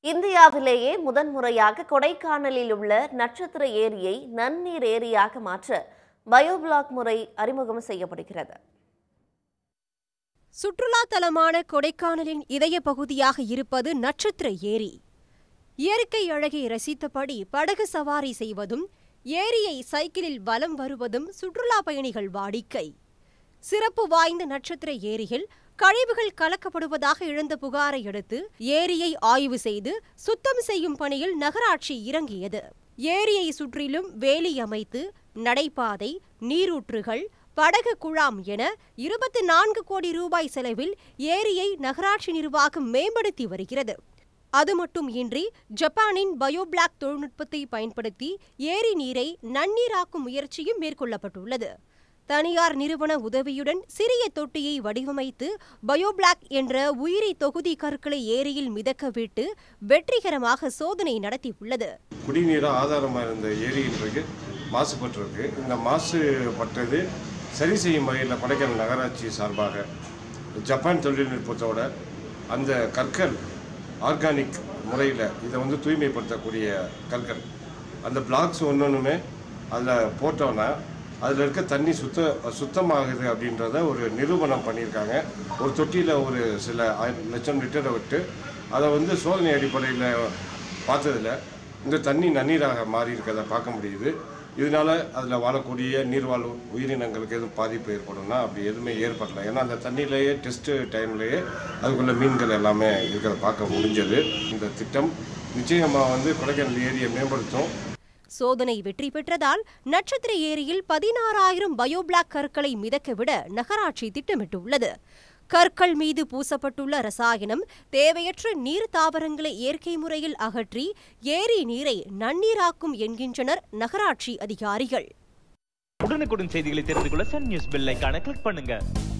இந்தியாவிலேயே முதன்முறையாக கொடைக்கானலில் உள்ள நட்சத்திர ஏரியை நன்னீர் ஏரியாக மாற்ற பயோபிளாக் முறை அறிமுகம் செய்யப்படுகிறது சுற்றுலா தலமான கொடைக்கானலின் இதய பகுதியாக இருப்பது நட்சத்திர ஏரி இயற்கை அழகை ரசித்தபடி படகு சவாரி செய்வதும் ஏரியை சைக்கிளில் வலம் வருவதும் சுற்றுலா பயணிகள் வாடிக்கை சிறப்பு வாய்ந்த நட்சத்திர ஏரியில் கழிவுகள் கலக்கப்படுவதாக எழுந்த புகாரை அடுத்து ஏரியை ஆய்வு செய்து சுத்தம் செய்யும் பணியில் நகராட்சி இறங்கியது ஏரியை சுற்றிலும் வேலி அமைத்து நடைபாதை நீரூற்றுகள் படகு குழாம் என இருபத்தி நான்கு கோடி ரூபாய் செலவில் ஏரியை நகராட்சி நிர்வாகம் மேம்படுத்தி வருகிறது அது மட்டும் இன்றி ஜப்பானின் பயோபிளாக் தொழில்நுட்பத்தை பயன்படுத்தி ஏரி நீரை நன்னீராக்கும் முயற்சியும் மேற்கொள்ளப்பட்டுள்ளது தனியார் நிறுவன உதவியுடன் சிறிய தொட்டியை வடிவமைத்து பயோபிளாக் என்ற உயிரி தொகுதி கற்களை ஏரியில் மிதக்க விட்டு வெற்றிகரமாக சோதனை நடத்தியுள்ளது குடிநீரா ஆதாரமாக இருந்த ஏரி இன்றைக்கு மாசுபட்டிருக்கு இந்த மாசுபட்டது சரி செய்யும் வகையில் கொடைக்கானல் நகராட்சி சார்பாக ஜப்பான் தொழில்நுட்பத்தோட அந்த கற்கள் ஆர்கானிக் முறையில் இதை வந்து தூய்மைப்படுத்தக்கூடிய கற்கள் அந்த பிளாக்ஸ் ஒன்று ஒன்றுமே அதில் போட்டோன்னா அதில் இருக்க தண்ணி சுத்த சுத்தமாகுது அப்படின்றத ஒரு நிரூபணம் பண்ணியிருக்காங்க ஒரு தொட்டியில் ஒரு சில ஆயிரம் லட்சம் லிட்டரை விட்டு அதை வந்து சோதனை அடிப்படையில் பார்த்ததுல இந்த தண்ணி நன்னீராக மாறி இருக்கிறத பார்க்க முடியுது இதனால அதில் வாழக்கூடிய நீர்வாழ் உயிரினங்களுக்கு எதுவும் பாதிப்பு ஏற்படும்னா அப்படி எதுவுமே ஏற்படல ஏன்னா அந்த தண்ணியிலேயே டெஸ்ட்டு டைம்லேயே அதுக்குள்ள மீன்கள் எல்லாமே இருக்கிறத பார்க்க முடிஞ்சது இந்த திட்டம் நிச்சயமாக வந்து கொடைக்கானல் ஏரியை மேம்படுத்தும் சோதனை வெற்றி பெற்றதால் நட்சத்திர ஏரியில் பதினாறாயிரம் பயோபிளாக் கற்களை மிதக்கவிட நகராட்சி திட்டமிட்டுள்ளது கற்கள் மீது பூசப்பட்டுள்ள ரசாயனம் தேவையற்ற நீர் தாவரங்களை இயற்கை முறையில் அகற்றி ஏரி நீரை நன்னீராக்கும் என்கின்றனர் நகராட்சி அதிகாரிகள் உடனுக்குடன் செய்திகளை தெரிந்து கொள்ள சன் நியூஸ் பெல் ஐகானை கிளிக் பண்ணுங்க